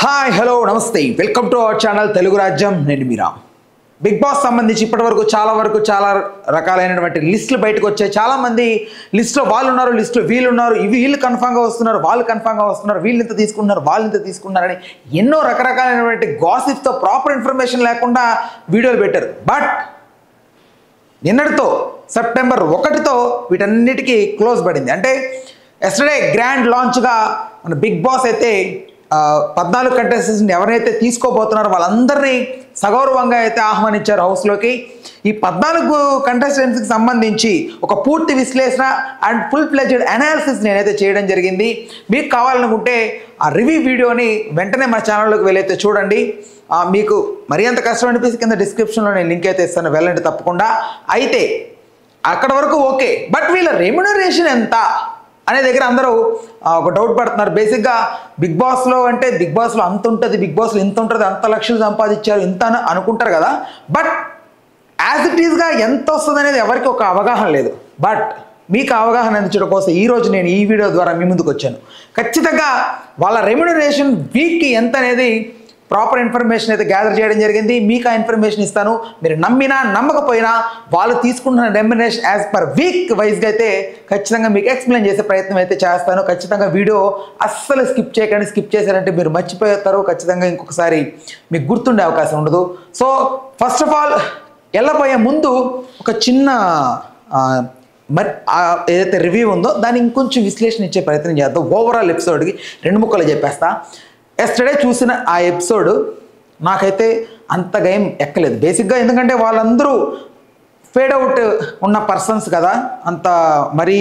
Hi hello namaste welcome to our channel Telugu Rajyam నేను మీరా big boss సంబంధించి ఇప్పటి వరకు చాలా వరకు చాలా రకాలైనటువంటి లిస్టులు బయటకు వచ్చాయి చాలా మంది లిస్ట్లో వాళ్ళు ఉన్నారు లిస్ట్లో వీళ్ళు ఉన్నారు ఇవి వీళ్ళు కన్ఫామ్గా వస్తున్నారు వాళ్ళు కన్ఫామ్గా వస్తున్నారు వీళ్ళు ఇంత తీసుకున్నారు వాళ్ళు ఇంత తీసుకున్నారని ఎన్నో రకరకాలైనటువంటి గాసిప్తో ప్రాపర్ ఇన్ఫర్మేషన్ లేకుండా వీడియోలు పెట్టారు బట్ నిన్నటితో సెప్టెంబర్ ఒకటితో వీటన్నిటికీ క్లోజ్ పడింది అంటే ఎస్టర్డే గ్రాండ్ లాంచ్గా మన బిగ్ బాస్ అయితే ఆ, పద్నాలుగు కంటెస్టెంట్స్ని ఎవరైతే తీసుకోబోతున్నారో వాళ్ళందరినీ సగౌరవంగా అయితే ఆహ్వానించారు హౌస్లోకి ఈ పద్నాలుగు కంటెస్టెంట్స్కి సంబంధించి ఒక పూర్తి విశ్లేషణ అండ్ ఫుల్ ప్లెజెడ్ అనాలిసిస్ నేనైతే చేయడం జరిగింది మీకు కావాలనుకుంటే ఆ రివ్యూ వీడియోని వెంటనే మన ఛానల్లోకి వెళ్ళైతే చూడండి ఆ, మీకు మరీ అంత కష్టం అనిపిస్తే కింద డిస్క్రిప్షన్లో నేను లింక్ అయితే ఇస్తాను వెళ్ళండి తప్పకుండా అయితే అక్కడ వరకు ఓకే బట్ వీళ్ళ రెమ్యునరేషన్ ఎంత అనే దగ్గర అందరూ ఆ, ఒక డౌట్ పడుతున్నారు బేసిక్గా బిగ్ బాస్లో అంటే బిగ్ బాస్లో అంత ఉంటుంది బిగ్ బాస్లో ఇంత ఉంటుంది అంత లక్షలు సంపాదించారు ఇంత అని అనుకుంటారు కదా బట్ యాజ్ ఇట్ ఈస్గా ఎంత వస్తుంది అనేది ఎవరికి ఒక అవగాహన లేదు బట్ మీకు అవగాహన అందించడం కోసం ఈ రోజు నేను ఈ వీడియో ద్వారా మీ ముందుకు వచ్చాను ఖచ్చితంగా వాళ్ళ రెమ్యునరేషన్ వీక్కి ఎంత అనేది ప్రాపర్ ఇన్ఫర్మేషన్ అయితే గ్యాదర్ చేయడం జరిగింది మీకు ఆ ఇన్ఫర్మేషన్ ఇస్తాను మీరు నమ్మినా నమ్మకపోయినా వాళ్ళు తీసుకుంటున్న రెమ్యునరేషన్ యాజ్ పర్ వీక్ వైజ్గా అయితే ఖచ్చితంగా మీకు ఎక్స్ప్లెయిన్ చేసే ప్రయత్నం అయితే చేస్తాను ఖచ్చితంగా వీడియో అస్సలు స్కిప్ చేయకండి స్కిప్ చేశారంటే మీరు మర్చిపోతారు ఖచ్చితంగా ఇంకొకసారి మీకు గుర్తుండే అవకాశం ఉండదు సో ఫస్ట్ ఆఫ్ ఆల్ వెళ్ళబోయే ముందు ఒక చిన్న ఆ, మరి ఆ ఏదైతే రివ్యూ ఉందో దాన్ని ఇంకొంచెం విశ్లేషణ ఇచ్చే ప్రయత్నం చేద్దాం ఓవరాల్ ఎపిసోడ్కి రెండు ముక్కలు చెప్పేస్తా ఎస్టర్డే చూసిన ఆ ఎపిసోడ్ నాకైతే అంతగా ఏం ఎక్కలేదు బేసిక్గా ఎందుకంటే వాళ్ళందరూ ఫేడ్ అవుట్ ఉన్న పర్సన్స్ కదా అంత మరీ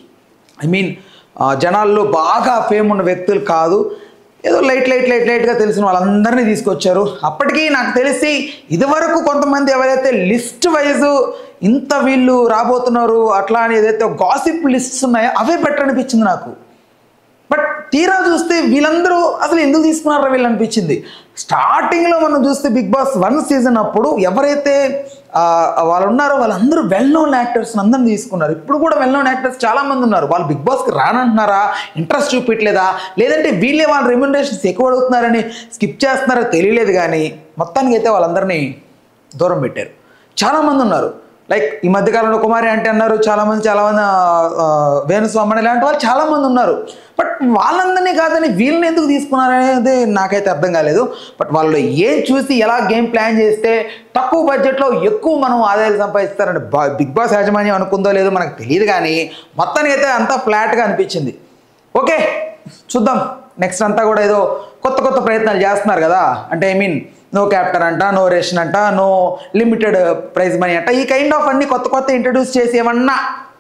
ఐ మీన్ జనాల్లో బాగా ఫేమ్ ఉన్న వ్యక్తులు కాదు ఏదో లైట్ లైట్ లైట్ లైట్గా తెలిసిన వాళ్ళందరినీ తీసుకొచ్చారు అప్పటికీ నాకు తెలిసి ఇదివరకు కొంతమంది ఎవరైతే లిస్ట్ వైజ్ ఇంత వీళ్ళు రాబోతున్నారు అట్లా అని ఏదైతే గాసిప్ లిస్ట్స్ ఉన్నాయో అవే బెటర్ అనిపించింది నాకు బట్ తీరా చూస్తే వీళ్ళందరూ అసలు ఎందుకు తీసుకున్నారా వీళ్ళు అనిపించింది స్టార్టింగ్లో మనం చూస్తే బిగ్ బాస్ వన్ సీజన్ అప్పుడు ఎవరైతే ఆ, వాళ్ళు ఉన్నారో వాళ్ళందరూ వెల్ నోన్ యాక్టర్స్ అందరిని తీసుకున్నారు ఇప్పుడు కూడా వెల్ నోన్ యాక్టర్స్ చాలా మంది ఉన్నారు వాళ్ళు బిగ్ బాస్కి రానంటున్నారా ఇంట్రెస్ట్ చూపించలేదా లేదంటే వీళ్ళే వాళ్ళ రెమ్యునరేషన్స్ ఎక్కువ అడుగుతున్నారని స్కిప్ చేస్తున్నారో తెలియలేదు కానీ మొత్తానికి అయితే వాళ్ళందరినీ దూరం పెట్టారు చాలామంది ఉన్నారు లైక్ ఈ మధ్యకాలంలో కుమారి అంటే అన్నారు చాలామంది చాలామంది ఆ, ఆ, వేణుస్వామి ఇలాంటి వాళ్ళు చాలామంది ఉన్నారు బట్ వాళ్ళందరినీ కాదని వీళ్ళని ఎందుకు తీసుకున్నారు అనేది నాకైతే అర్థం కాలేదు బట్ వాళ్ళు ఏం చూసి ఎలా గేమ్ ప్లాన్ చేస్తే తక్కువ బడ్జెట్లో ఎక్కువ మనం ఆదాయాలు సంపాదిస్తారని బా- బిగ్ బాస్ యాజమాన్యం అనుకుందో లేదో మనకు తెలియదు కానీ మొత్తానికి అయితే అంతా ఫ్లాట్గా అనిపించింది ఓకే చూద్దాం నెక్స్ట్ అంతా కూడా ఏదో కొత్త కొత్త ప్రయత్నాలు చేస్తున్నారు కదా అంటే ఐ మీన్ నో క్యాప్టర్ అంట నో రేషన్ అంట నో లిమిటెడ్ ప్రైజ్ మనీ అంట ఈ కైండ్ ఆఫ్ అన్ని కొత్త కొత్త ఇంట్రడ్యూస్ చేసి ఏమన్నా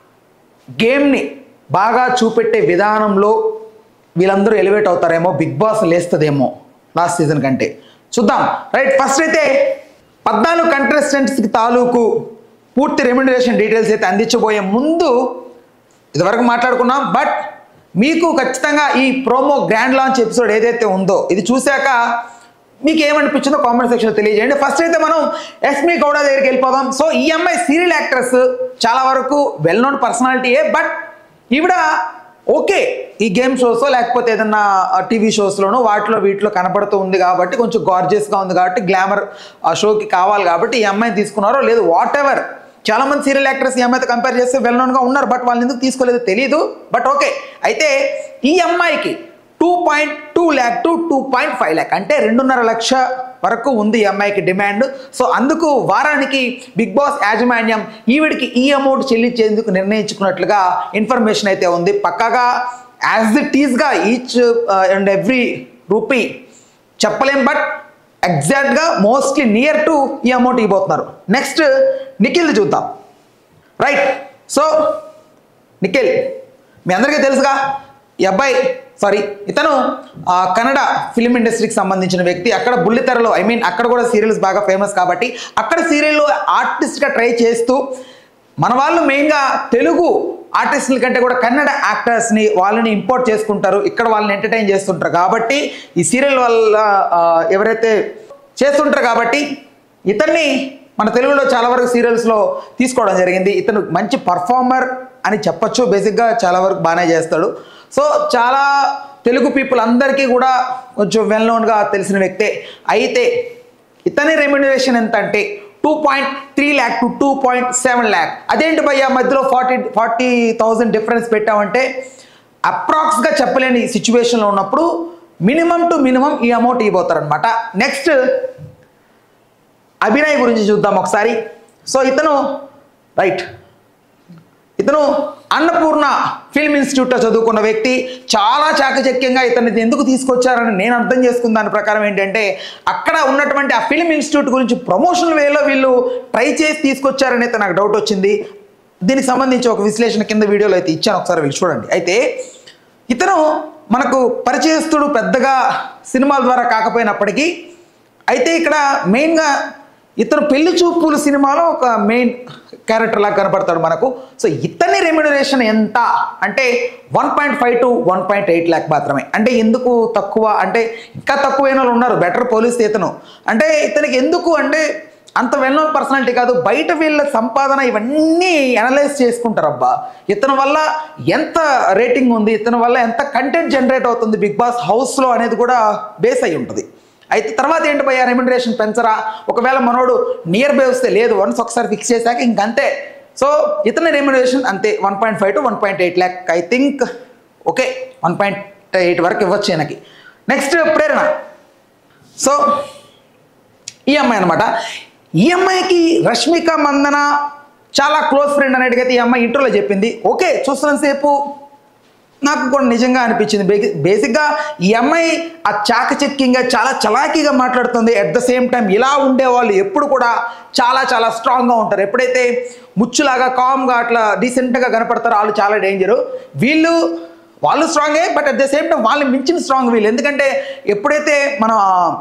గేమ్ని బాగా చూపెట్టే విధానంలో వీళ్ళందరూ ఎలివేట్ అవుతారేమో బిగ్ బాస్ లేస్తుందేమో లాస్ట్ సీజన్ కంటే చూద్దాం రైట్ ఫస్ట్ అయితే పద్నాలుగు కంటెస్టెంట్స్కి తాలూకు పూర్తి రెమ్యునరేషన్ డీటెయిల్స్ అయితే అందించబోయే ముందు ఇదివరకు మాట్లాడుకున్నాం బట్ మీకు ఖచ్చితంగా ఈ ప్రోమో గ్రాండ్ లాంచ్ ఎపిసోడ్ ఏదైతే ఉందో ఇది చూశాక మీకు ఏమనిపించిందో కామెంట్ సెక్షన్లో తెలియజేయండి ఫస్ట్ అయితే మనం ఎస్మి గౌడ దగ్గరికి వెళ్ళిపోదాం సో ఈ అమ్మాయి సీరియల్ యాక్ట్రెస్ చాలా వరకు వెల్ నోన్ పర్సనాలిటీయే బట్ ఈవిడ ఓకే ఈ గేమ్ షోస్ లేకపోతే ఏదన్నా టీవీ షోస్లోనూ వాటిలో వీటిలో కనపడుతూ ఉంది కాబట్టి కొంచెం గార్జియస్గా ఉంది కాబట్టి గ్లామర్ ఆ షోకి కావాలి కాబట్టి ఈ అమ్మాయిని తీసుకున్నారో లేదు వాట్ ఎవర్ చాలా మంది సీరియల్ యాక్టర్స్ ఈ అమ్మాయితో కంపేర్ చేస్తే వెల్ నోన్గా ఉన్నారు బట్ వాళ్ళని ఎందుకు తీసుకోలేదు తెలియదు బట్ ఓకే అయితే ఈ అమ్మాయికి two point two lakh to two point five lakh అంటే రెండున్నర లక్ష వరకు ఉంది ఈ అమ్మాయికి డిమాండ్ సో అందుకు వారానికి బిగ్ బాస్ యాజమాన్యం ఈవిడికి ఈ అమౌంట్ చెల్లించేందుకు నిర్ణయించుకున్నట్లుగా ఇన్ఫర్మేషన్ అయితే ఉంది పక్కాగా యాజ్ ఇట్ ఈస్గా ఈచ్ అండ్ ఎవ్రీ రూపీ చెప్పలేం బట్ ఎగ్జాక్ట్గా మోస్ట్లీ నియర్ టు ఈ అమౌంట్ ఇవ్వబోతున్నారు నెక్స్ట్ నిఖిల్ చూద్దాం రైట్ సో నిఖిల్ మీ అందరికీ తెలుసుగా ఈ అబ్బాయి సారీ ఇతను ఆ, కన్నడ ఫిలిం ఇండస్ట్రీకి సంబంధించిన వ్యక్తి అక్కడ బుల్లితెరలో ఐ మీన్ అక్కడ కూడా సీరియల్స్ బాగా ఫేమస్ కాబట్టి అక్కడ సీరియల్లో ఆర్టిస్ట్గా ట్రై చేస్తూ మన వాళ్ళు మెయిన్గా తెలుగు ఆర్టిస్టుల కంటే కూడా కన్నడ యాక్టర్స్ని వాళ్ళని ఇంపోర్ట్ చేసుకుంటారు ఇక్కడ వాళ్ళని ఎంటర్టైన్ చేస్తుంటారు కాబట్టి ఈ సీరియల్ వల్ల ఆ, ఎవరైతే చేస్తుంటారు కాబట్టి ఇతన్ని మన తెలుగులో చాలా వరకు సీరియల్స్లో తీసుకోవడం జరిగింది ఇతను మంచి పర్ఫార్మర్ అని చెప్పొచ్చు బేసిక్గా చాలా వరకు బాగానే చేస్తాడు సో చాలా తెలుగు పీపుల్ అందరికీ కూడా కొంచెం వెల్ నోన్గా తెలిసిన వ్యక్తే అయితే ఇతని రెమ్యునరేషన్ ఎంత అంటే two point three lakh to two point seven lakh అదేంటి భయ్యా మధ్యలో ఫార్టీ ఫార్టీ థౌజండ్ డిఫరెన్స్ పెట్టామంటే అప్రాక్స్గా చెప్పలేని సిచ్యువేషన్లో ఉన్నప్పుడు మినిమం టు మినిమం ఈ అమౌంట్ ఇవ్వబోతారనమాట నెక్స్ట్ అభినయ్ గురించి చూద్దాం ఒకసారి సో ఇతను రైట్ ఇతను అన్నపూర్ణ ఫిల్మ్ ఇన్స్టిట్యూట్లో చదువుకున్న వ్యక్తి చాలా చాకచక్యంగా ఇతన్ని ఎందుకు తీసుకొచ్చారని నేను అర్థం చేసుకున్న దాని ప్రకారం ఏంటంటే అక్కడ ఉన్నటువంటి ఆ ఫిల్మ్ ఇన్స్టిట్యూట్ గురించి ప్రమోషన్ వేలో వీళ్ళు ట్రై చేసి తీసుకొచ్చారని అయితే నాకు డౌట్ వచ్చింది దీనికి సంబంధించి ఒక విశ్లేషణ కింద వీడియోలో అయితే ఇచ్చాను ఒకసారి వెళ్ళి చూడండి అయితే ఇతను మనకు పరిచయస్తుడు పెద్దగా సినిమాల ద్వారా కాకపోయినప్పటికీ అయితే ఇక్కడ మెయిన్గా ఇతను పెళ్లి చూపులు సినిమాలో ఒక మెయిన్ క్యారెక్టర్ లాగా కనపడతాడు మనకు సో ఇతని రెమ్యునరేషన్ ఎంత అంటే one point five to one point eight lakh మాత్రమే అంటే ఎందుకు తక్కువ అంటే ఇంకా తక్కువైన వాళ్ళు ఉన్నారు బెటర్ పోలీస్ ఇతను అంటే ఇతనికి ఎందుకు అంటే అంత వెల్ నోన్ పర్సనాలిటీ కాదు బయట వీళ్ళ సంపాదన ఇవన్నీ అనలైజ్ చేసుకుంటారు అబ్బా ఇతని వల్ల ఎంత రేటింగ్ ఉంది ఇతని వల్ల ఎంత కంటెంట్ జనరేట్ అవుతుంది బిగ్ బాస్ హౌస్లో అనేది కూడా బేస్ అయి ఉంటుంది అయితే తర్వాత ఏంటి భయ్యా రెమ్యునరేషన్ పెంచరా ఒకవేళ మనోడు నియర్ బై వస్తే లేదు వన్స్ ఒకసారి ఫిక్స్ చేశాక ఇంకంతే సో ఇతని రెమ్యునరేషన్ అంతే one point five to one point eight lakh I think okay one point eight వరకు ఇవ్వచ్చు ఈయనకి నెక్స్ట్ ప్రేరణ సో ఈ అమ్మాయి అనమాట ఈ అమ్మాయికి రష్మిక మందన చాలా క్లోజ్ ఫ్రెండ్ అనేటికైతే ఈ అమ్మాయి ఇంటర్లో చెప్పింది ఓకే చూస్తున్నంతసేపు నాకు కూడా నిజంగా అనిపించింది బే- బేసిక్గా ఈ అమ్మాయి ఆ చాకచక్యంగా చాలా చలాకీగా మాట్లాడుతుంది అట్ ద సేమ్ టైం ఇలా ఉండేవాళ్ళు ఎప్పుడు కూడా చాలా చాలా స్ట్రాంగ్గా ఉంటారు ఎప్పుడైతే ముచ్చులాగా కామ్గా అట్లా డీసెంట్గా కనపడతారో వాళ్ళు చాలా డేంజరు వీళ్ళు వాళ్ళు స్ట్రాంగే but at the same time వాళ్ళని మించిన స్ట్రాంగ్ వీళ్ళు ఎందుకంటే ఎప్పుడైతే మన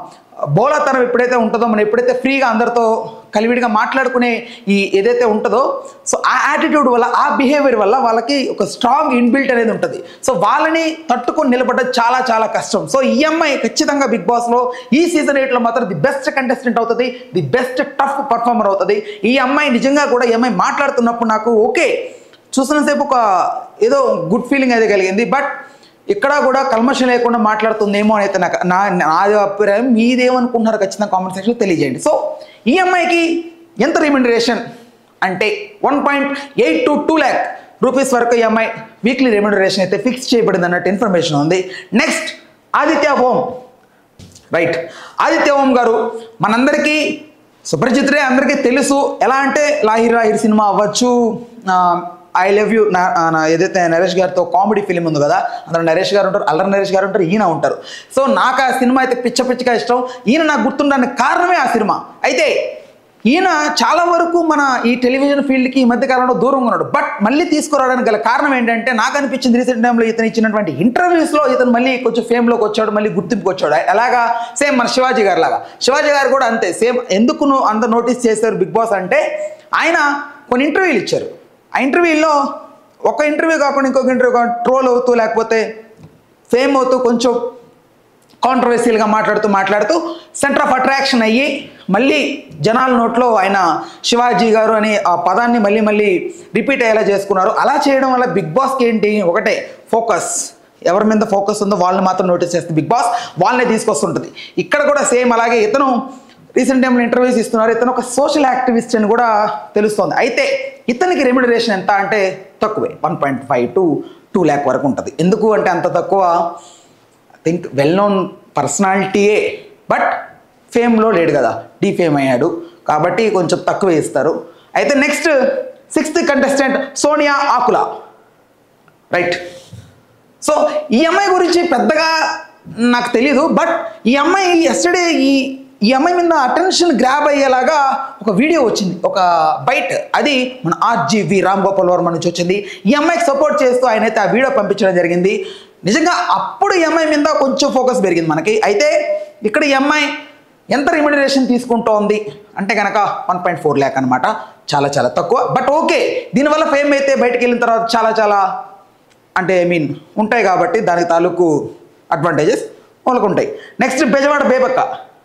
బోలతనం ఎప్పుడైతే ఉంటుందో మనం ఎప్పుడైతే ఫ్రీగా అందరితో కలివిడిగా మాట్లాడుకునే ఈ ఏదైతే ఉంటుందో సో ఆ యాటిట్యూడ్ వల్ల ఆ బిహేవియర్ వల్ల వాళ్ళకి ఒక స్ట్రాంగ్ ఇన్బిల్ట్ అనేది ఉంటుంది సో వాళ్ళని తట్టుకొని నిలబడడం చాలా చాలా కష్టం సో ఈ అమ్మాయి ఖచ్చితంగా బిగ్ బాస్లో ఈ సీజన్ ఎయిట్లో మాత్రం ది బెస్ట్ కంటెస్టెంట్ అవుతుంది ది బెస్ట్ టఫ్ పర్ఫార్మర్ అవుతుంది ఈ అమ్మాయి నిజంగా కూడా ఈ అమ్మాయి మాట్లాడుతున్నప్పుడు నాకు ఓకే చూసినంతసేపు ఒక ఏదో గుడ్ ఫీలింగ్ అయితే కలిగింది బట్ ఇక్కడ కూడా కల్మషం లేకుండా మాట్లాడుతుందేమో అని అయితే నాకు నా నా అభిప్రాయం మీదేమనుకుంటున్నారు ఖచ్చితంగా కామెంట్ సెక్షన్లో తెలియజేయండి సో ఈ అమ్మాయికి ఎంత రిమ్యూనరేషన్ అంటే one point eight to two lakh rupees వరకు ఈ అమ్మాయి వీక్లీ రెమ్యూనరేషన్ అయితే ఫిక్స్ చేయబడింది అన్నట్టు ఇన్ఫర్మేషన్ ఉంది నెక్స్ట్ ఆదిత్య హోమ్ రైట్ ఆదిత్య ఓం గారు మనందరికీ సుప్రజిత్రే అందరికీ తెలుసు ఎలా అంటే లాహిర్ లాహిర్ సినిమా అవ్వచ్చు ఐ లవ్ యూ ఏదైతే నరేష్ గారితో కామెడీ ఫిలిం ఉంది కదా అందులో నరేష్ గారు ఉంటారు అల్లరి నరేష్ గారు ఉంటారు ఈయన ఉంటారు సో నాకు ఆ సినిమా అయితే పిచ్చ పిచ్చగా ఇష్టం ఈయన నాకు గుర్తుండడానికి కారణమే ఆ సినిమా అయితే ఈయన చాలా వరకు మన ఈ టెలివిజన్ ఫీల్డ్కి ఈ మధ్య కాలంలో దూరంగా ఉన్నాడు బట్ మళ్ళీ తీసుకురావడానికి గల కారణం ఏంటంటే నాకు అనిపించింది రీసెంట్ టైంలో ఇతను ఇచ్చినటువంటి ఇంటర్వ్యూస్లో ఇతను మళ్ళీ కొంచెం ఫేమ్లోకి వచ్చాడు మళ్ళీ గుర్తింపుకి వచ్చాడు ఎలాగా సేమ్ మన శివాజీ గారు లాగా శివాజీ గారు కూడా అంతే సేమ్ ఎందుకు నువ్వు అంత నోటీస్ చేశారు బిగ్ బాస్ అంటే ఆయన కొన్ని ఇంటర్వ్యూలు ఇచ్చారు ఆ ఇంటర్వ్యూలో ఒక ఇంటర్వ్యూ కాకుండా ఇంకొక ఇంటర్వ్యూ ట్రోల్ అవుతూ లేకపోతే ఫేమ్ అవుతూ కొంచెం కాంట్రవర్సీలుగా మాట్లాడుతూ మాట్లాడుతూ సెంటర్ ఆఫ్ అట్రాక్షన్ అయ్యి మళ్ళీ జనాల నోట్లో ఆయన శివాజీ గారు అనే ఆ పదాన్ని మళ్ళీ మళ్ళీ రిపీట్ అయ్యేలా చేసుకున్నారు అలా చేయడం వల్ల బిగ్ బాస్కి ఏంటి ఒకటే ఫోకస్ ఎవరి మీద ఫోకస్ ఉందో వాళ్ళని మాత్రం నోటీస్ చేస్తుంది బిగ్ బాస్ వాళ్ళనే తీసుకొస్తుంటుంది ఇక్కడ కూడా సేమ్ అలాగే ఇతను రీసెంట్ టైంలో ఇంటర్వ్యూస్ ఇస్తున్నారు ఇతను ఒక సోషల్ యాక్టివిస్ట్ అని కూడా తెలుస్తోంది అయితే ఇతనికి రెమ్యునరేషన్ ఎంత అంటే తక్కువే one point five to two lakh వరకు ఉంటుంది ఎందుకు అంటే అంత తక్కువ థింక్ వెల్ నోన్ పర్సనాలిటీయే బట్ ఫేమ్లో లేడు కదా డీ ఫేమ్ అయ్యాడు కాబట్టి కొంచెం తక్కువ ఇస్తారు అయితే next sixth contestant Sonia Akula right so ఈ అమ్మాయి గురించి పెద్దగా నాకు తెలియదు బట్ ఈ అమ్మాయి ఎస్టర్డే ఈ ఈ అమ్మాయి మీద అటెన్షన్ గ్రాబ్ అయ్యేలాగా ఒక వీడియో వచ్చింది ఒక బైట్ అది మన ఆర్జీవి రామ్ గోపాల్ వర్మ నుంచి వచ్చింది ఈ అమ్మాయికి సపోర్ట్ చేస్తూ ఆయన అయితే ఆ వీడియో పంపించడం జరిగింది నిజంగా అప్పుడు ఈ అమ్మాయి మీద కొంచెం ఫోకస్ పెరిగింది మనకి అయితే ఇక్కడ ఈ అమ్మాయి ఎంత రిమ్యూనరేషన్ తీసుకుంటోంది అంటే కనుక వన్ పాయింట్ ఫోర్ ల్యాక్ అనమాట చాలా చాలా తక్కువ బట్ ఓకే దీనివల్ల ఫేమ్ అయితే బయటకు వెళ్ళిన తర్వాత చాలా చాలా అంటే ఐ మీన్ ఉంటాయి కాబట్టి దానికి తాలూకు అడ్వాంటేజెస్ వాళ్ళకు ఉంటాయి నెక్స్ట్ బెజవాడ బేబక్క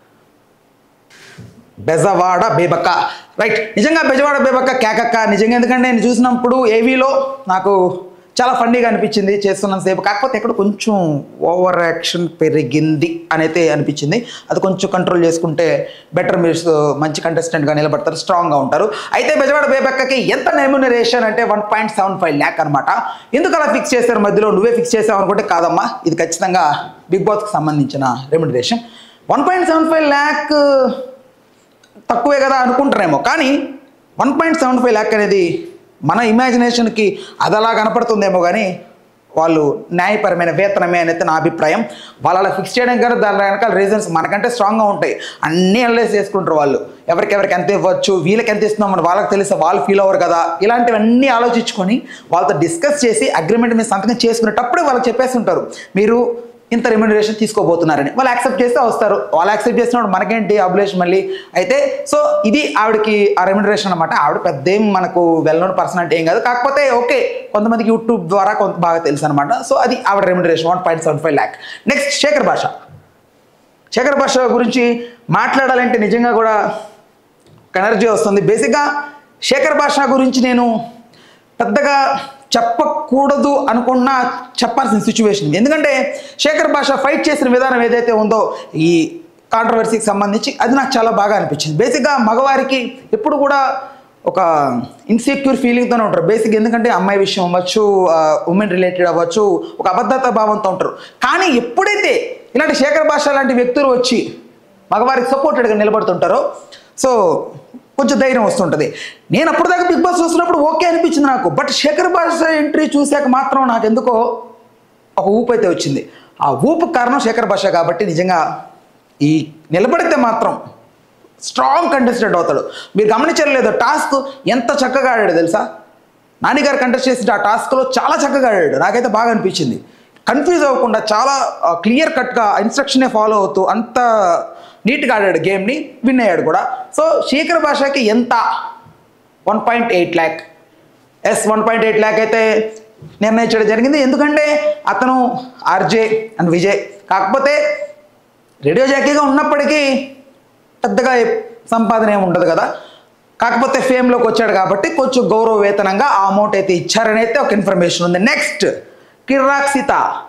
బెజవాడ బేబక్క రైట్ నిజంగా బెజవాడ బేబక్క కేకక్క నిజంగా ఎందుకంటే నేను చూసినప్పుడు ఏవీలో నాకు చాలా ఫన్నీగా అనిపించింది చేస్తున్నంతసేపు కాకపోతే ఇక్కడ కొంచెం ఓవర్ యాక్షన్ పెరిగింది అనైతే అనిపించింది అది కొంచెం కంట్రోల్ చేసుకుంటే బెటర్ మీరు మంచి కంటెస్టెంట్గా నిలబడతారు స్ట్రాంగ్గా ఉంటారు అయితే బెజవాడ బేబెక్కకి ఎంత రెమ్యునరేషన్ అంటే one point seven five lakh అనమాట ఎందుకు అలా ఫిక్స్ చేశారు మధ్యలో నువ్వే ఫిక్స్ చేసావు అనుకుంటే కాదమ్మా ఇది ఖచ్చితంగా బిగ్ బాస్కి సంబంధించిన remuneration one point seven five lakh తక్కువే కదా అనుకుంటారేమో కానీ one point seven five lakh అనేది మన ఇమాజినేషన్కి అది అలా కనపడుతుందేమో కానీ వాళ్ళు న్యాయపరమైన వేతనమే అనేది నా అభిప్రాయం వాళ్ళు అలా ఫిక్స్ చేయడం కానీ దాని వెనకాల రీజన్స్ మనకంటే స్ట్రాంగ్గా ఉంటాయి అన్నీ అనలైజ్ చేసుకుంటారు వాళ్ళు ఎవరికెవరికి ఎంత ఇవ్వచ్చు వీళ్ళకి ఎంత ఇస్తున్నాం అని వాళ్ళకి తెలిస్తే వాళ్ళు ఫీల్ అవ్వరు కదా ఇలాంటివన్నీ ఆలోచించుకొని వాళ్ళతో డిస్కస్ చేసి అగ్రిమెంట్ మీద సంతకం చేసుకునేటప్పుడే వాళ్ళకి చెప్పేసి ఉంటారు మీరు ఇంత రెమ్యునరేషన్ తీసుకోబోతున్నారని వాళ్ళు యాక్సెప్ట్ చేస్తే వస్తారు వాళ్ళు యాక్సెప్ట్ చేసినప్పుడు మనకేంటి అబులేషన్ మళ్ళీ అయితే సో ఇది ఆవిడకి ఆ రెమ్యునరేషన్ అనమాట ఆవిడ పెద్ద ఏం మనకు వెల్ నోన్ పర్సన్ అంటే ఏం కాదు కాకపోతే ఓకే కొంతమందికి యూట్యూబ్ ద్వారా కొంత బాగా తెలుసు అనమాట సో అది ఆవిడ remuneration one point seven five lakh next Shekhar Basha Shekhar భాష గురించి మాట్లాడాలంటే నిజంగా కూడా ఒక ఎనర్జీ వస్తుంది బేసిక్గా శేఖర్ భాష గురించి నేను పెద్దగా చెప్పకూడదు అనుకున్నా చెప్పాల్సిన సిచ్యువేషన్ ఎందుకంటే శేఖర్ భాష ఫైట్ చేసిన విధానం ఏదైతే ఉందో ఈ కాంట్రవర్సీకి సంబంధించి అది నాకు చాలా బాగా అనిపించింది బేసిక్గా మగవారికి ఎప్పుడు కూడా ఒక ఇన్సెక్యూర్ ఫీలింగ్తోనే ఉంటారు బేసిక్ ఎందుకంటే అమ్మాయి విషయం అవ్వచ్చు ఉమెన్ రిలేటెడ్ అవ్వచ్చు ఒక అబద్ధత భావంతో ఉంటారు కానీ ఎప్పుడైతే ఇలాంటి శేఖర్ భాష లాంటి వ్యక్తులు వచ్చి మగవారికి సపోర్టెడ్గా నిలబడుతుంటారో సో కొంచెం ధైర్యం వస్తుంటుంది నేను అప్పటిదాకా బిగ్ బాస్ చూస్తున్నప్పుడు ఓకే అనిపించింది నాకు బట్ శేఖర్ భాష ఎంట్రీ చూశాక మాత్రం నాకు ఎందుకో ఒక ఊపు అయితే వచ్చింది ఆ ఊపు కారణం శేఖర్ భాష కాబట్టి నిజంగా ఈ నిలబడితే మాత్రం స్ట్రాంగ్ కంటెస్టెంట్ అవుతాడు మీరు గమనించలేదు టాస్క్ ఎంత చక్కగా ఆడాడు తెలుసా నానిగారు కంటెస్ట్ చేసిన ఆ టాస్క్లో చాలా చక్కగా ఆడాడు నాకైతే బాగా అనిపించింది కన్ఫ్యూజ్ అవ్వకుండా చాలా క్లియర్ కట్గా ఇన్స్ట్రక్షనే ఫాలో అవుతూ అంత నీట్గా ఆడాడు గేమ్ని విన్ అయ్యాడు కూడా సో శేఖర్ భాషకి ఎంత one point eight lakh yes one point eight lakh అయితే నిర్ణయించడం జరిగింది ఎందుకంటే అతను ఆర్జే అండ్ విజయ్ కాకపోతే రేడియో జాకీగా ఉన్నప్పటికీ పెద్దగా సంపాదన ఏమి ఉండదు కదా కాకపోతే ఫేమ్లోకి వచ్చాడు కాబట్టి కొంచెం గౌరవ వేతనంగా ఆ అమౌంట్ అయితే ఇచ్చారని అయితే ఒక ఇన్ఫర్మేషన్ ఉంది next Kirrak Seetha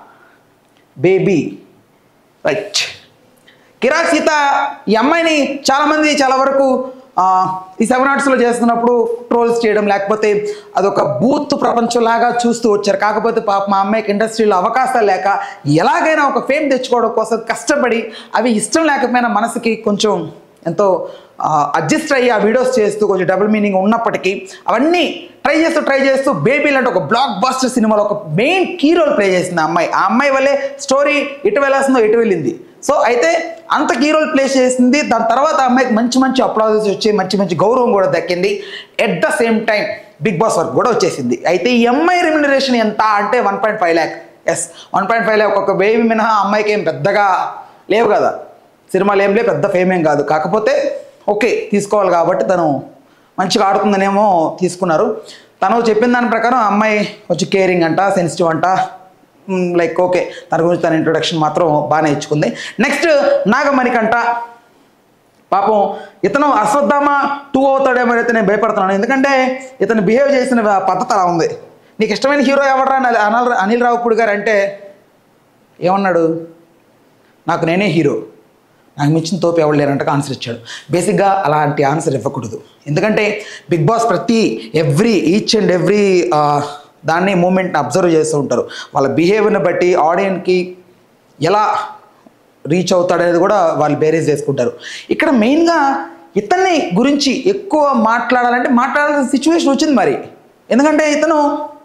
baby right Kirrak Seetha ఈ అమ్మాయిని చాలామంది చాలా వరకు ఆ, ఈ సెవెన్ ఆర్ట్స్లో చేస్తున్నప్పుడు ట్రోల్స్ చేయడం లేకపోతే అదొక బూత్ ప్రపంచంలాగా చూస్తూ వచ్చారు కాకపోతే పాప మా అమ్మాయికి ఇండస్ట్రీలో అవకాశాలు లేక ఎలాగైనా ఒక ఫేమ్ తెచ్చుకోవడం కోసం కష్టపడి అవి ఇష్టం లేకపోయినా మనసుకి కొంచెం ఎంతో అడ్జస్ట్ అయ్యి ఆ వీడియోస్ చేస్తూ కొంచెం డబుల్ మీనింగ్ ఉన్నప్పటికీ అవన్నీ ట్రై చేస్తూ ట్రై చేస్తూ బేబీ లాంటి ఒక బ్లాక్ బాస్టర్ సినిమాలో ఒక మెయిన్ కీ రోల్ ప్లే చేసింది ఆ అమ్మాయి ఆ అమ్మాయి వల్లే స్టోరీ ఇటు వెళ్ళాల్సిందో ఇటు వెళ్ళింది సో అయితే అంత కీ రోల్ ప్లే చేసింది దాని తర్వాత ఆ అమ్మాయికి మంచి మంచి అప్లాజెస్ వచ్చి మంచి మంచి గౌరవం కూడా దక్కింది at the same time Bigg Boss work కూడా వచ్చేసింది అయితే ఈ అమ్మాయి రెమ్యునరేషన్ ఎంత అంటే one point five lakh yes one point five lakh ఒక బేబీ మినహా అమ్మాయికి ఏం పెద్దగా లేవు కదా సినిమాలు ఏం లేవు పెద్ద ఫేమ్ ఏం కాదు కాకపోతే ఓకే తీసుకోవాలి కాబట్టి తను మంచిగా ఆడుతుందనేమో తీసుకున్నారు తను చెప్పిన దాని ప్రకారం ఆ అమ్మాయి కొంచెం కేరింగ్ అంట సెన్సిటివ్ అంట లైక్ ఓకే తన గురించి తన ఇంట్రొడక్షన్ మాత్రం బాగానే ఇచ్చుకుంది నెక్స్ట్ నాగమణికంట పాపం ఇతను అశ్వత్థామ టూ అవుతాడేమో అయితే నేను భయపడుతున్నాను ఎందుకంటే ఇతను బిహేవ్ చేసిన పద్ధతి అలా ఉంది నీకు ఇష్టమైన హీరో ఎవడరా అని అనిల్ అనిల్ రావుపూడి గారు అంటే ఏమన్నాడు నాకు నేనే హీరో నాకు మించిన తోపు ఎవరు లేరంటే ఆన్సర్ ఇచ్చాడు బేసిక్గా అలాంటి ఆన్సర్ ఇవ్వకూడదు ఎందుకంటే బిగ్ బాస్ ప్రతి ఎవ్రీ ఈచ్ అండ్ ఎవ్రీ దాన్ని మూమెంట్ని అబ్జర్వ్ చేస్తూ ఉంటారు వాళ్ళ బిహేవియర్ని బట్టి ఆడియన్కి ఎలా రీచ్ అవుతాడనేది కూడా వాళ్ళు బేరేజ్ చేసుకుంటారు ఇక్కడ మెయిన్గా ఇతన్ని గురించి ఎక్కువ మాట్లాడాలంటే మాట్లాడాల్సిన సిచ్యువేషన్ వచ్చింది మరి ఎందుకంటే ఇతను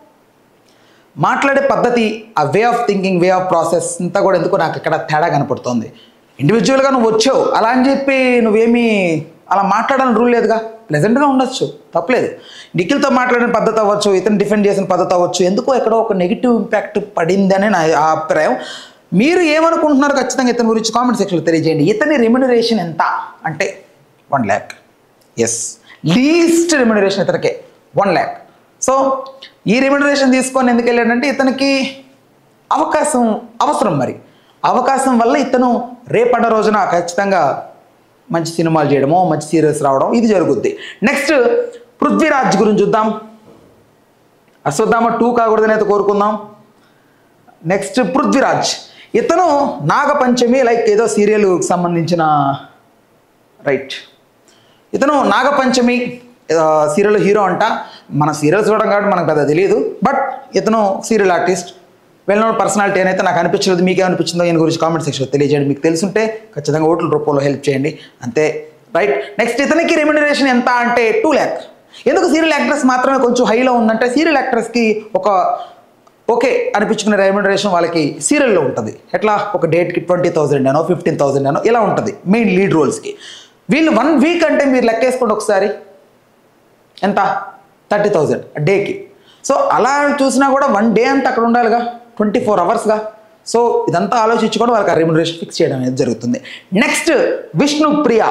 మాట్లాడే పద్ధతి ఆ way of thinking way of process అంతా కూడా ఎందుకో నాకు ఇక్కడ తేడా కనపడుతోంది ఇండివిజువల్గా నువ్వు వచ్చావు అలా అని చెప్పి నువ్వేమీ అలా మాట్లాడాలని రూల్ లేదుగా ప్లెజెంట్గా ఉండొచ్చు తప్పలేదు నిఖిల్తో మాట్లాడిన పద్ధతి అవ్వచ్చు ఇతను డిఫెండ్ చేసిన పద్ధతి అవ్వచ్చు ఎందుకో ఎక్కడో ఒక నెగిటివ్ ఇంపాక్ట్ పడిందని నా ఆ అభిప్రాయం మీరు ఏమనుకుంటున్నారు ఖచ్చితంగా ఇతని గురించి కామెంట్ సెక్షన్లో తెలియజేయండి ఇతని రెమ్యునరేషన్ ఎంత అంటే one lakh as least remuneration ఇతనికే వన్ ల్యాక్ సో ఈ రెమ్యునరేషన్ తీసుకొని ఎందుకు వెళ్ళాడంటే ఇతనికి అవకాశం అవసరం మరి అవకాశం వల్ల ఇతను రేపన్న రోజున ఖచ్చితంగా మంచి సినిమాలు చేయడమో మంచి సీరియల్స్ రావడం ఇది జరుగుద్ది నెక్స్ట్ పృథ్వీరాజ్ గురించి చూద్దాం అశ్వత్థామ టూ కాకూడదని అయితే కోరుకుందాం నెక్స్ట్ పృథ్వీరాజ్ ఇతను నాగపంచమి లైక్ ఏదో సీరియల్ సంబంధించిన రైట్ ఇతను నాగపంచమి సీరియల్ హీరో అంట మన సీరియల్స్ చూడడం కాబట్టి మనకు పెద్ద తెలియదు బట్ ఇతను serial artist well known personality అని అయితే నాకు అనిపించలేదు మీకు ఏమనిపించిందో ఈయన గురించి కామెంట్ సెక్షన్లో తెలియజేయండి మీకు తెలుసుంటే ఖచ్చితంగా ఓట్ల రూపంలో హెల్ప్ చేయండి అంతే రైట్ నెక్స్ట్ ఇతనికి రెమ్యునరేషన్ ఎంత అంటే టూ ల్యాక్ ఎందుకు సీరియల్ యాక్ట్రెస్ మాత్రమే కొంచెం హైలో ఉందంటే సీరియల్ యాక్ట్రెస్కి ఒక ఓకే అనిపించుకునే రెమ్యునరేషన్ వాళ్ళకి సీరియల్లో ఉంటుంది ఎట్లా ఒక డేట్కి ట్వంటీ థౌసండ్ అనో ఫిఫ్టీన్ థౌసండ్ అనో ఇలా ఉంటుంది మెయిన్ లీడ్ రోల్స్కి వీళ్ళు వన్ వీక్ అంటే మీరు లెక్కేసుకోండి ఒకసారి ఎంత థర్టీ థౌజండ్ డేకి సో అలా చూసినా కూడా వన్ డే అంతా అక్కడ ఉండాలిగా ట్వంటీ ఫోర్ అవర్స్గా సో ఇదంతా ఆలోచించుకొని వాళ్ళకి ఆ రెమ్యునరేషన్ ఫిక్స్ చేయడం అనేది జరుగుతుంది నెక్స్ట్ విష్ణు ప్రియ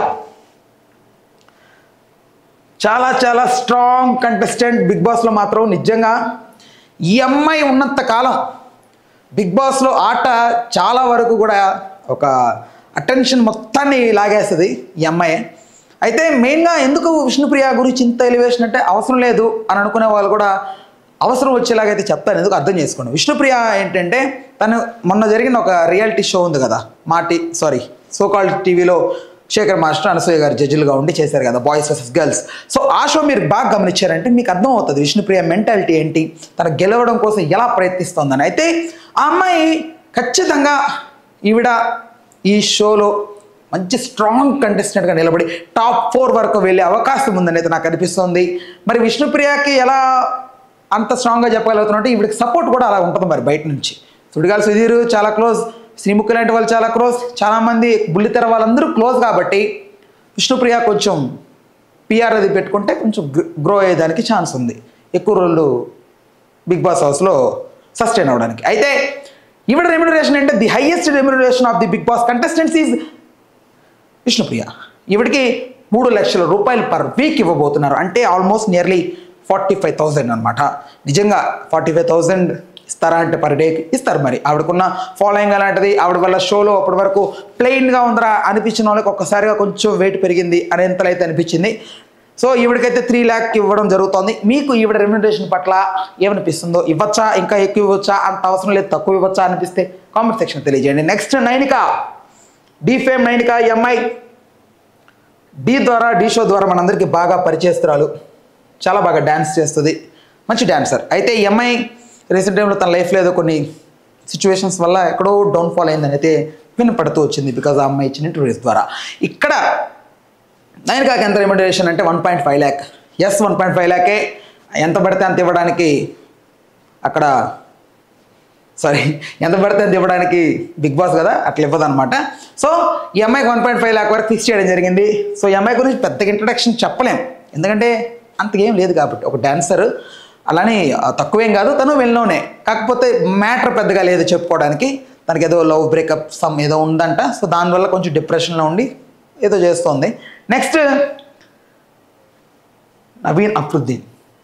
చాలా చాలా స్ట్రాంగ్ కంటెస్టెంట్ బిగ్ బాస్లో మాత్రం నిజంగా ఈ అమ్మాయి ఉన్నంత కాలం బిగ్ బాస్లో ఆట చాలా వరకు కూడా ఒక అటెన్షన్ మొత్తాన్ని లాగేస్తుంది ఈ అమ్మాయి అయితే మెయిన్గా ఎందుకు విష్ణుప్రియ గురించి ఇంత ఎలివేషన్ అంటే అవసరం లేదు అని అనుకునే వాళ్ళు కూడా అవసరం వచ్చేలాగైతే చెప్తాను ఎందుకు అర్థం చేసుకోండి విష్ణుప్రియ ఏంటంటే తను మొన్న జరిగిన ఒక రియాలిటీ షో ఉంది కదా మాటి సారీ సోకాల్ టీవీలో శేఖర్ మాస్టర్ అనసూయ గారు జడ్జిలుగా ఉండి చేశారు కదా బాయ్స్ వర్సెస్ గర్ల్స్ సో ఆ షో మీరు బాగా గమనించారంటే మీకు అర్థం అవుతుంది విష్ణుప్రియ మెంటాలిటీ ఏంటి తన గెలవడం కోసం ఎలా ప్రయత్నిస్తోందని అయితే ఆ అమ్మాయి ఖచ్చితంగా ఈవిడ ఈ షోలో మంచి స్ట్రాంగ్ కంటెస్టెంట్గా నిలబడి టాప్ ఫోర్ వరకు వెళ్ళే అవకాశం ఉందని అయితే నాకు అనిపిస్తుంది మరి విష్ణుప్రియకి ఎలా అంత స్ట్రాంగ్గా చెప్పగలుగుతున్నట్టు ఈవిడికి సపోర్ట్ కూడా అలా ఉంటుంది మరి బయట నుంచి సుడిగాలి సుధీర్ చాలా క్లోజ్ శ్రీముఖి లాంటి వాళ్ళు చాలా క్లోజ్ చాలామంది బుల్లితెర వాళ్ళందరూ క్లోజ్ కాబట్టి విష్ణుప్రియ కొంచెం పిఆర్ అది పెట్టుకుంటే కొంచెం గ్రో అయ్యేదానికి ఛాన్స్ ఉంది ఎక్కువ రోజులు బిగ్ బాస్ హౌస్లో సస్టైన్ అవ్వడానికి అయితే ఈవిడ రెమ్యునరేషన్ అంటే the highest remuneration of the Bigg Boss contestants is Vishnupriya ఈవిడికి మూడు లక్షల రూపాయలు పర్ వీక్ ఇవ్వబోతున్నారు అంటే almost nearly forty five thousand అనమాట నిజంగా ఫార్టీ ఫైవ్ థౌజండ్ ఇస్తారా అంటే పర్ డేకి ఇస్తారు మరి ఆవిడకున్న ఫాలోయింగ్ అలాంటిది ఆవిడ వల్ల షోలో అప్పటి వరకు ప్లెయిన్గా ఉందరా అనిపించిన వాళ్ళకి ఒక్కసారిగా కొంచెం వెయిట్ పెరిగింది అనేంతలైతే అనిపించింది సో ఈవిడకైతే త్రీ ల్యాక్ ఇవ్వడం జరుగుతుంది మీకు ఈవిడ రెమ్యునరేషన్ పట్ల ఏమనిపిస్తుందో ఇవ్వచ్చా ఇంకా ఎక్కువ ఇవ్వచ్చా అంత అవసరం లేదు తక్కువ ఇవ్వచ్చా అనిపిస్తే కామెంట్ సెక్షన్ తెలియజేయండి నెక్స్ట్ నైనిక డీ ఫేమ్ నైనిక ఈ అమ్మాయి డీ ద్వారా డీ షో ద్వారా మనందరికీ బాగా పరిచయస్తురాలు చాలా బాగా డ్యాన్స్ చేస్తుంది మంచి డ్యాన్సర్ అయితే ఈ అమ్మాయి రీసెంట్ టైంలో తన లైఫ్లో ఏదో కొన్ని సిచ్యువేషన్స్ వల్ల ఎక్కడో డౌన్ఫాల్ అయిందని అయితే వినపడుతూ వచ్చింది బికాజ్ ఆ అమ్మాయి ఇచ్చిన ఇంటర్వ్యూస్ ద్వారా ఇక్కడ నైన్కాకి ఎంత రెమ్యునరేషన్ అంటే one point five lakh yes one point five ల్యాకే ఎంత పడితే అంత ఇవ్వడానికి అక్కడ సారీ ఎంత పడితే అంత ఇవ్వడానికి బిగ్ బాస్ కదా అట్లా ఇవ్వదు అనమాట సో ఈ అమ్మాయికి వన్ పాయింట్ ఫైవ్ ల్యాక్ వరకు ఫిక్స్ చేయడం జరిగింది సో ఈ అమ్మాయి గురించి పెద్దగా ఇంట్రడక్షన్ చెప్పలేం ఎందుకంటే అంతకేం లేదు కాబట్టి ఒక డాన్సర్ అలానే ఆ, తక్కువేం కాదు తను వెళ్ళలోనే కాకపోతే మ్యాటర్ పెద్దగా లేదు చెప్పుకోవడానికి తనకి ఏదో లవ్ బ్రేకప్ సమ్ ఏదో ఉందంట సో దానివల్ల కొంచెం డిప్రెషన్లో ఉండి ఏదో చేస్తోంది నెక్స్ట్ నవీన్ అఫ్రుద్దీన్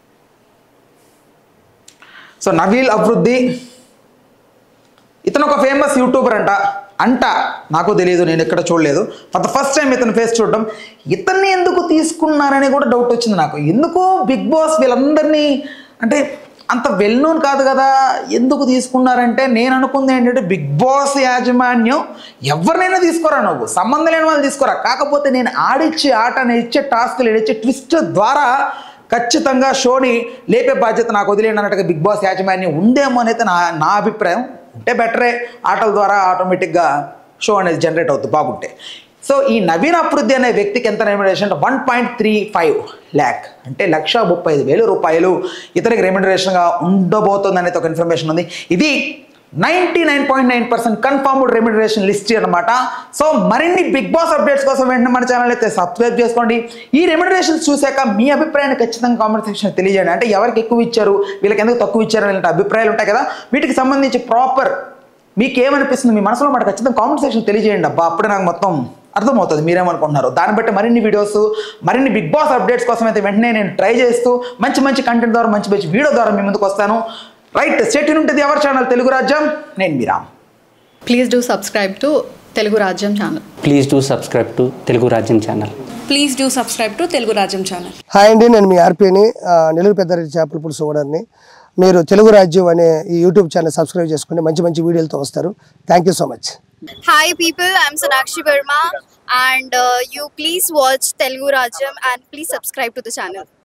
సో నవీల్ అఫ్రుద్దీ ఇతను ఒక ఫేమస్ యూట్యూబర్ అంట అంట నాకు తెలియదు నేను ఎక్కడ చూడలేదు ఫర్ ద ఫస్ట్ టైం ఇతను ఫేస్ చూడడం ఇతన్ని ఎందుకు తీసుకున్నారని కూడా డౌట్ వచ్చింది నాకు ఎందుకు బిగ్ బాస్ వీళ్ళందరినీ అంటే అంత వెల్ నోన్ కాదు కదా ఎందుకు తీసుకున్నారంటే నేను అనుకుంది ఏంటంటే బిగ్ బాస్ యాజమాన్యం ఎవరినైనా తీసుకోరా నువ్వు సంబంధం లేని వాళ్ళు తీసుకోరా కాకపోతే నేను ఆడిచ్చే ఆట నేను ఇచ్చే టాస్క్లు ఇచ్చే ట్విస్ట్ ద్వారా ఖచ్చితంగా షోని లేపే బాధ్యత నాకు వదిలేండి అన్నట్టుగా బిగ్ బాస్ యాజమాన్యం ఉందేమో అనేది నా నా అభిప్రాయం ఉంటే బెటరే ఆటల ద్వారా ఆటోమేటిక్గా షో అనేది జనరేట్ అవుతుంది బాగుంటే సో ఈ నవీన్ అభివృద్ధి అనే వ్యక్తికి ఎంత రెమ్యునరేషన్ అంటే one point three five lakh అంటే లక్ష ముప్పై ఐదు వేల రూపాయలు ఇతనికి రెమ్యునరేషన్గా ఉండబోతుంది అనేది ఒక ఇన్ఫర్మేషన్ ఉంది ఇది ninety nine point nine percent confirmed remuneration list అనమాట సో మరిన్ని బిగ్ బాస్ అప్డేట్స్ కోసం వెంటనే మన ఛానల్ అయితే సబ్స్క్రైబ్ చేసుకోండి ఈ రెమ్యునరేషన్ చూశాక మీ అభిప్రాయాన్ని ఖచ్చితంగా కామెంట్ సెక్షన్ తెలియజేయండి అంటే ఎవరికి ఎక్కువ ఇచ్చారు వీళ్ళకి ఎందుకు తక్కువ ఇచ్చారు ఇలాంటి అభిప్రాయాలు ఉంటాయి కదా వీటికి సంబంధించి ప్రాపర్ మీకు ఏమనిపిస్తుంది మీ మనసులో మాట ఖచ్చితంగా కామెంట్ సెక్షన్ తెలియజేయండి అబ్బా అప్పుడే నాకు మొత్తం అర్థమవుతుంది మీరేమనుకుంటున్నారు దాన్ని బట్టి మరిన్ని వీడియోస్ మరిన్ని బిగ్ బాస్ అప్డేట్స్ కోసం అయితే వెంటనే నేను ట్రై చేస్తూ మంచి మంచి కంటెంట్ ద్వారా మంచి మంచి వీడియో ద్వారా మీ ముందుకు వస్తాను రైట్ స్టేట్ ఉంటుంది ఎవరి ఛానల్ తెలుగు రాజ్యం నేను Meera please do subscribe to Telugu Rajyam channel please do subscribe to Telugu Rajyam channel please do subscribe to Telugu Rajyam channel hi అండి నేను మీ ఆర్పీని నెల్లూరు పెద్దారెడ్డి చేపల పులుసు ఓనర్ని మీరు తెలుగు రాజ్యం అనే ఈ యూట్యూబ్ ఛానల్ సబ్స్క్రైబ్ చేసుకుని మంచి మంచి వీడియోలతో వస్తారు thank you so much Hi people, I'm Sonakshi Verma and uh, you please watch Telugu Rajam and please subscribe to the channel.